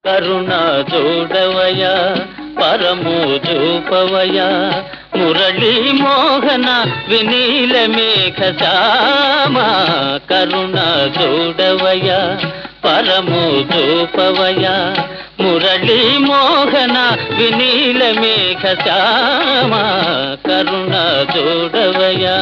కరుణ చూడవయ పరము చూపవయ మురళీ మోహన వినీల మేఘ శ్యామ కరుణ చూడవయ పరము చూపవయ మురళీ మోహన వినీల మేఘ శ్యామ కరుణ చూడవయా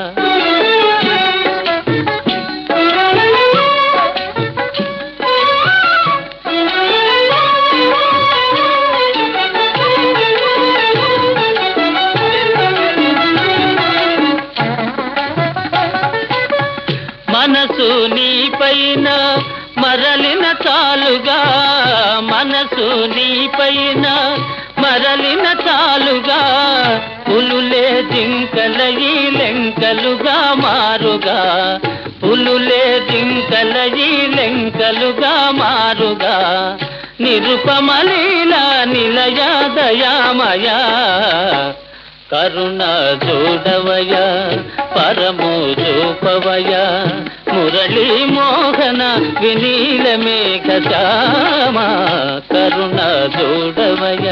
మనసు నీ పైన మరలిన చాలుగా మనసు నీ పైన మరలిన చాలుగా పులులే జింకలయి లెంకలుగా మారుగా పులులే జింకలయి లెంకలుగా మారుగా నిరుపమలీల నిలయ దయామయా కరుణ చూడవయ పరము చూపవయ మురళీ మోహన వినీల మేఘ శ్యామ కరుణ చూడవయ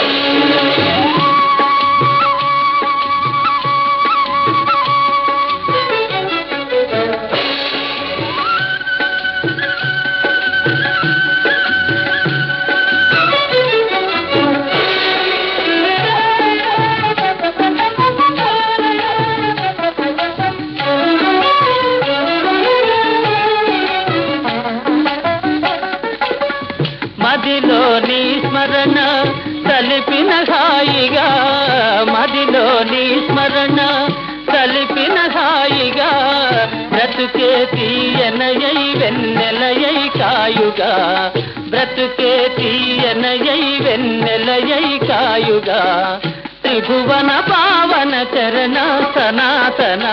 మదిలో నీ స్మరణ తలిపిన హాయిగా మదిలో నీ స్మరణ తలిపిన హాయిగా బ్రతుకే తీయనయై వెన్నెలయై కాయుగా బ్రతుకే తీయనయై వెన్నెలయై కాయుగా త్రిభువన పావన చరణ సనాతన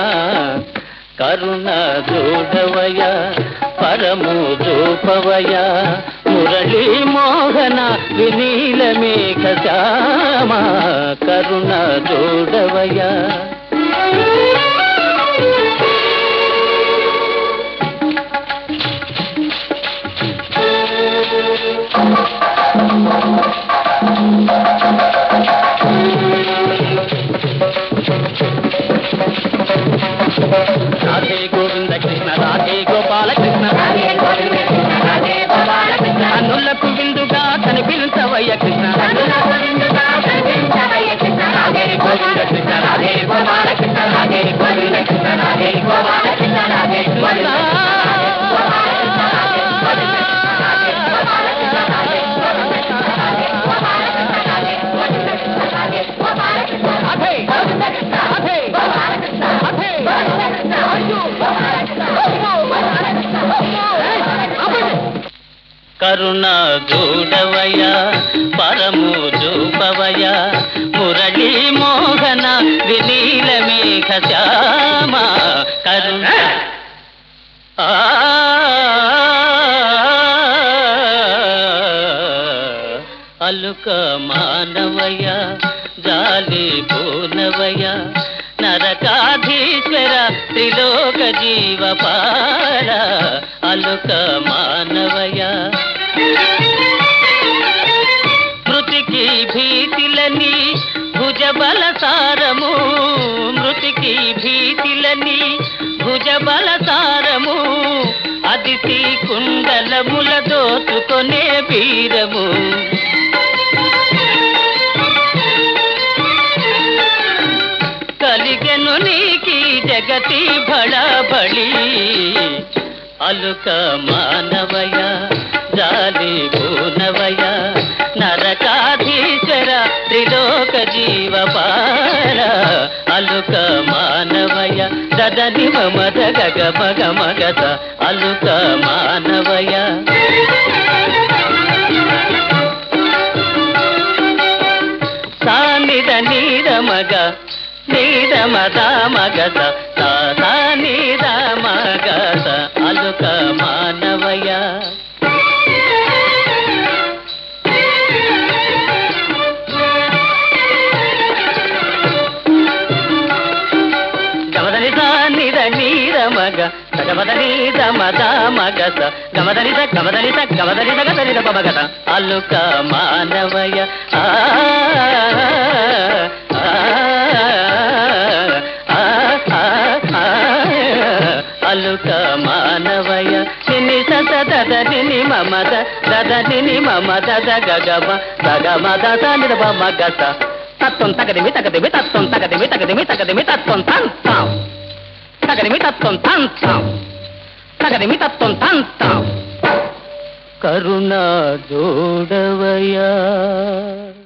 కరుణ చూడవయ పరము చూపవయ మురళీ మోహన వినీల మేఘ శ్యామ కరుణ చూడవయ రాధే గోవింద కృష్ణ రాధే గోపాల కృష్ణ అన్నులకు విందుగా కనిపించవయ్య కృష్ణ రాధే గోవింద కృష్ణ రాధే గోపాల కృష్ణ రాధే గోవింద కృష్ణ రాధే గోపాల కృష్ణ రాధే కరుణ చూడవయ పరము చూపవయ మురళీ మోహన వినీల మేఘ శ్యామ కరుణ ఆ అలుక మానవయ జాలి పూనవయ నరకాధీశ్వర త్రిలోక జీవపాల అలుక మానవయ మృతికి భీతిలని భుజబల సారము మృతికి భీతిలని భుజబల సారము అదితి కుండలముల దోచుకొనే వీరము కలిగెను నీకి జగతి బళబళి అలుక మానవయ జాలి భూనవయ నరకాధీశ్వర త్రిలోక జీవపాల అలుక మానవయ దదని మమద గగ మగ మగత అలుక మానవయ సానిద నీద మగ నీద మద మగత తా నీద మగత అలుక మానవయ గమదని సానిద నీద మగ సగ గమదని దమద మగస గమదని స గమదని స గమదని స గదని ద పమగత అల్లుక మానవయ ఆ ఆ, ఆ, ఆ, ఆ, అల్లుక మానవయ నిని సత దద నిని మమద దద నిని మమద దగ గమ దగ మద సని ద మగస తత్వం తగదిమి తగదిమి తత్వం తగదిమి తగదిమి తగదిమి తత్వం తంతాం తగదిమి తత్వం తంతాం తగదిమి తత్వం తంతాం కరుణ జోడవయా